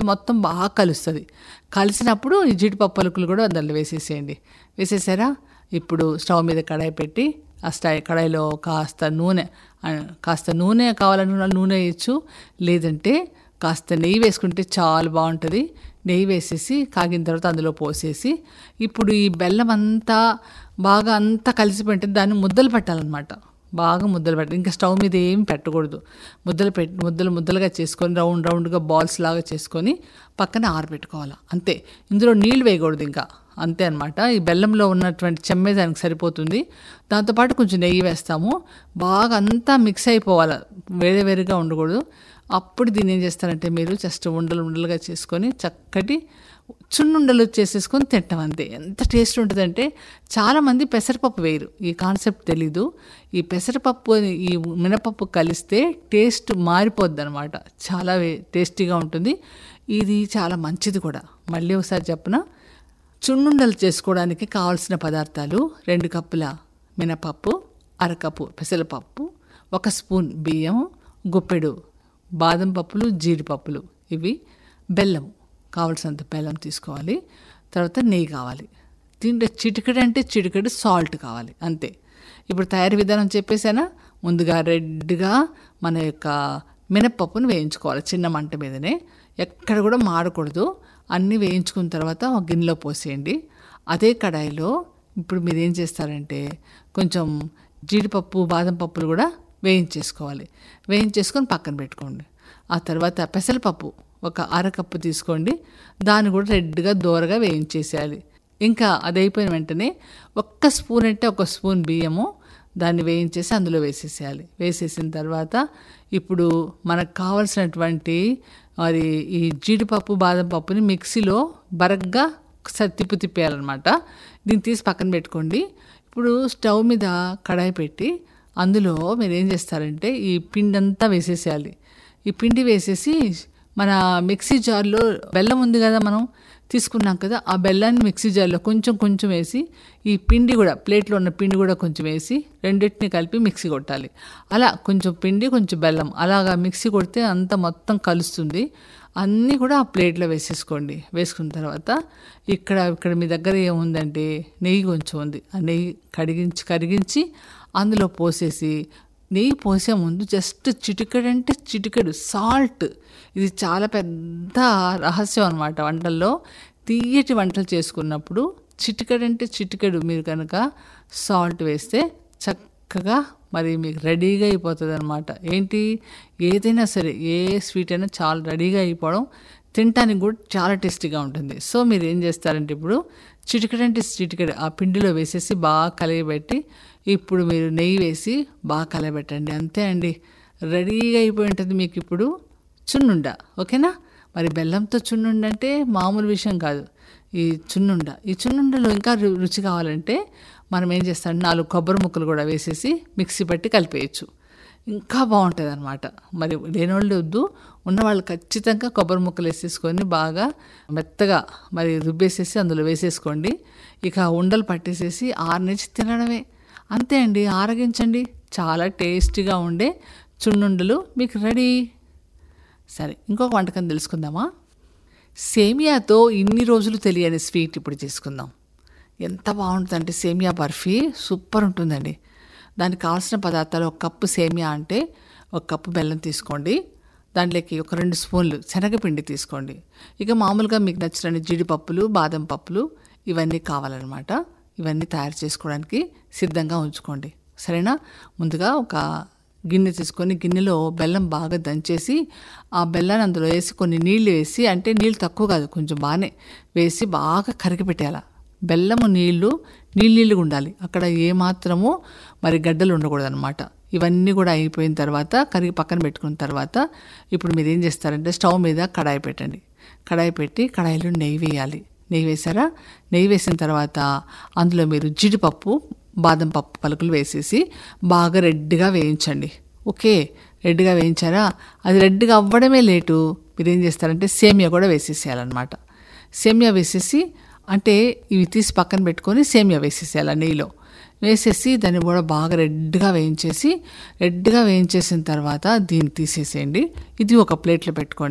మొత్తం బాగా కలుస్తుంది కలిసినప్పుడు ఈ జీడిపప్పు పలుకులు కూడా అందులో వేసేసేయండి వేసేసారా ఇప్పుడు స్టవ్ మీద కడాయి పెట్టి ఆ స్టవ్ కడాయిలో కాస్త నూనె ఆ, కాస్త నూనె కావాలనుకున్న వాళ్ళు నూనె వేయచ్చు లేదంటే కాస్త నెయ్యి వేసుకుంటే చాలా బాగుంటుంది నెయ్యి వేసేసి కాగిన తర్వాత అందులో పోసేసి ఇప్పుడు ఈ బెల్లం అంతా బాగా అంతా కలిసిపోయింటే దాన్ని ముద్దలు పెట్టాలన్నమాట బాగా ముద్దలు పెట్టాలి ఇంకా స్టవ్ మీద ఏం పెట్టకూడదు ముద్దలు పెట్టి ముద్దలు ముద్దలుగా చేసుకొని రౌండ్ రౌండ్గా బాల్స్ లాగా చేసుకొని పక్కన ఆరబెట్టుకోవాలి అంతే ఇందులో నీళ్ళు వేయకూడదు ఇంకా అంతే అనమాట ఈ బెల్లంలో ఉన్నటువంటి చెమ్మే దానికి సరిపోతుంది దాంతోపాటు కొంచెం నెయ్యి వేస్తాము బాగా అంతా మిక్స్ అయిపోవాలి వేరే వేరేగా ఉండకూడదు అప్పుడు దీన్ని ఏం చేస్తారంటే మీరు జస్ట్ ఉండలు ఉండలుగా చేసుకొని చక్కటి చున్నుండలు చేసేసుకొని తింటాం అంతే ఎంత టేస్ట్ ఉంటుందంటే చాలామంది పెసరపప్పు వేయరు ఈ కాన్సెప్ట్ తెలీదు ఈ పెసరపప్పు ఈ మినపప్పు కలిస్తే టేస్ట్ మారిపోద్ది అనమాట చాలా వే- టేస్టీగా ఉంటుంది ఇది చాలా మంచిది కూడా మళ్ళీ ఒకసారి చెప్పన చున్నుండలు చేసుకోవడానికి కావాల్సిన పదార్థాలు రెండు కప్పుల మినపప్పు అరకప్పు పెసరపప్పు ఒక స్పూన్ బియ్యం గుప్పెడు బాదం పప్పులు జీడిపప్పులు ఇవి బెల్లం కావాల్సినంత బెల్లం తీసుకోవాలి తర్వాత నెయ్యి కావాలి దీంట్లో చిటికెడు అంటే చిటికెడు సాల్ట్ కావాలి అంతే ఇప్పుడు తయారీ విధానం చెప్పేసానా ముందుగా రెడ్గా మన యొక్క మినప్పప్పును వేయించుకోవాలి చిన్న మంట మీదనే ఎక్కడ కూడా మాడకూడదు అన్నీ వేయించుకున్న తర్వాత ఒక గిన్నెలో పోసేయండి అదే కడాయిలో ఇప్పుడు మీరు ఏం చేస్తారంటే కొంచెం జీడిపప్పు బాదం పప్పులు కూడా వేయించేసుకోవాలి వేయించేసుకొని పక్కన పెట్టుకోండి ఆ తర్వాత పెసరపప్పు ఒక అరకప్పు తీసుకోండి దాన్ని కూడా రెడ్గా దూరగా వేయించేసేయాలి ఇంకా అది అయిపోయిన వెంటనే ఒక్క స్పూన్ అంటే ఒక స్పూన్ బియ్యము దాన్ని వేయించేసి అందులో వేసేసేయాలి వేసేసిన తర్వాత ఇప్పుడు మనకు కావలసినటువంటి మరి ఈ జీడిపప్పు బాదం పప్పుని మిక్సీలో బరగ్గా ఒకసారి తిప్పు తిప్పేయాలన్నమాట దీన్ని తీసి పక్కన పెట్టుకోండి ఇప్పుడు స్టవ్ మీద కడాయి పెట్టి అందులో మీరు ఏం చేస్తారంటే ఈ పిండి అంతా వేసేసేయాలి ఈ పిండి వేసేసి మన మిక్సీ జార్లో బెల్లం ఉంది కదా మనం తీసుకున్నాం కదా ఆ బెల్లాన్ని మిక్సీ జార్లో కొంచెం కొంచెం వేసి ఈ పిండి కూడా ప్లేట్లో ఉన్న పిండి కూడా కొంచెం వేసి రెండింటిని కలిపి మిక్సీ కొట్టాలి అలా కొంచెం పిండి కొంచెం బెల్లం అలాగా మిక్సీ కొడితే అంత మొత్తం కలుస్తుంది అన్నీ కూడా ఆ ప్లేట్లో వేసేసుకోండి వేసుకున్న తర్వాత ఇక్కడ ఇక్కడ మీ దగ్గర ఏముందంటే నెయ్యి కొంచెం ఉంది ఆ నెయ్యి కడిగించి కరిగించి అందులో పోసేసి నెయ్యి పోసే ముందు జస్ట్ చిటికెడు అంటే చిటికెడు సాల్ట్ ఇది చాలా పెద్ద రహస్యం అనమాట వంటల్లో తీయటి వంటలు చేసుకున్నప్పుడు చిటికెడు అంటే చిటికెడు మీరు కనుక సాల్ట్ వేస్తే చక్కగా మరి మీకు రెడీగా అయిపోతుంది అనమాట ఏంటి ఏదైనా సరే ఏ స్వీట్ అయినా చాలా రెడీగా అయిపోవడం తినటానికి కూడా చాలా టేస్టీగా ఉంటుంది సో మీరు ఏం చేస్తారంటే ఇప్పుడు చిటికెడంటే చిటికెడు ఆ పిండిలో వేసేసి బాగా కలయబెట్టి ఇప్పుడు మీరు నెయ్యి వేసి బాగా కలయబెట్టండి అంతే అండి రెడీగా అయిపోయి ఉంటుంది మీకు ఇప్పుడు చున్నుండ ఓకేనా మరి బెల్లంతో చున్నుండ అంటే మామూలు విషయం కాదు ఈ చున్నుండ ఈ చున్నుండలో ఇంకా రు- రుచి కావాలంటే మనం ఏం చేస్తాం నాలుగు కొబ్బరి ముక్కలు కూడా వేసేసి మిక్సీ పట్టి కలిపేయచ్చు ఇంకా బాగుంటుంది అనమాట మరి లేనివాళ్ళు వద్దు ఉన్నవాళ్ళు ఖచ్చితంగా కొబ్బరి ముక్కలు వేసేసుకొని బాగా మెత్తగా మరి రుబ్బేసేసి అందులో వేసేసుకోండి ఇక ఉండలు పట్టేసేసి ఆరనిచ్చి తినడమే అంతే అండి ఆరగించండి చాలా టేస్టీగా ఉండే చున్నుండలు మీకు రెడీ సరే ఇంకొక వంటకం తెలుసుకుందామా సేమియాతో ఇన్ని రోజులు తెలియని స్వీట్ ఇప్పుడు చేసుకుందాం ఎంత బాగుంటుందంటే సేమియా బర్ఫీ సూపర్ ఉంటుందండి దానికి కావాల్సిన పదార్థాలు ఒక కప్పు సేమియా అంటే ఒక కప్పు బెల్లం తీసుకోండి దాంట్లోకి ఒక రెండు స్పూన్లు శనగపిండి తీసుకోండి ఇక మామూలుగా మీకు నచ్చిన జీడిపప్పులు బాదం పప్పులు ఇవన్నీ కావాలన్నమాట ఇవన్నీ తయారు చేసుకోవడానికి సిద్ధంగా ఉంచుకోండి సరేనా ముందుగా ఒక గిన్నె తీసుకొని గిన్నెలో బెల్లం బాగా దంచేసి ఆ బెల్లాన్ని అందులో వేసి కొన్ని నీళ్లు వేసి అంటే నీళ్ళు తక్కువ కాదు కొంచెం బాగానే వేసి బాగా కరిగిపెట్టేయాల బెల్లము నీళ్లు నీళ్ళు నీళ్ళుగా ఉండాలి అక్కడ ఏమాత్రము మరి గడ్డలు ఉండకూడదు అనమాట ఇవన్నీ కూడా అయిపోయిన తర్వాత కరిగి పక్కన పెట్టుకున్న తర్వాత ఇప్పుడు మీరు ఏం చేస్తారంటే స్టవ్ మీద కడాయి పెట్టండి కడాయి పెట్టి కడాయిలో నెయ్యి వేయాలి నెయ్యి వేసారా నెయ్యి వేసిన తర్వాత అందులో మీరు జీడిపప్పు బాదం పప్పు పలుకులు వేసేసి బాగా రెడ్గా వేయించండి ఓకే రెడ్గా వేయించారా అది రెడ్గా అవ్వడమే లేటు మీరు ఏం చేస్తారంటే సేమియా కూడా వేసేసేయాలన్నమాట సేమియా వేసేసి అంటే ఇవి తీసి పక్కన పెట్టుకొని సేమియా వేసేసేయాలి ఆ నెయ్యిలో వేసేసి దాన్ని కూడా బాగా రెడ్గా వేయించేసి రెడ్గా వేయించేసిన తర్వాత దీన్ని తీసేసేయండి ఇది ఒక ప్లేట్లో పెట్టుకోండి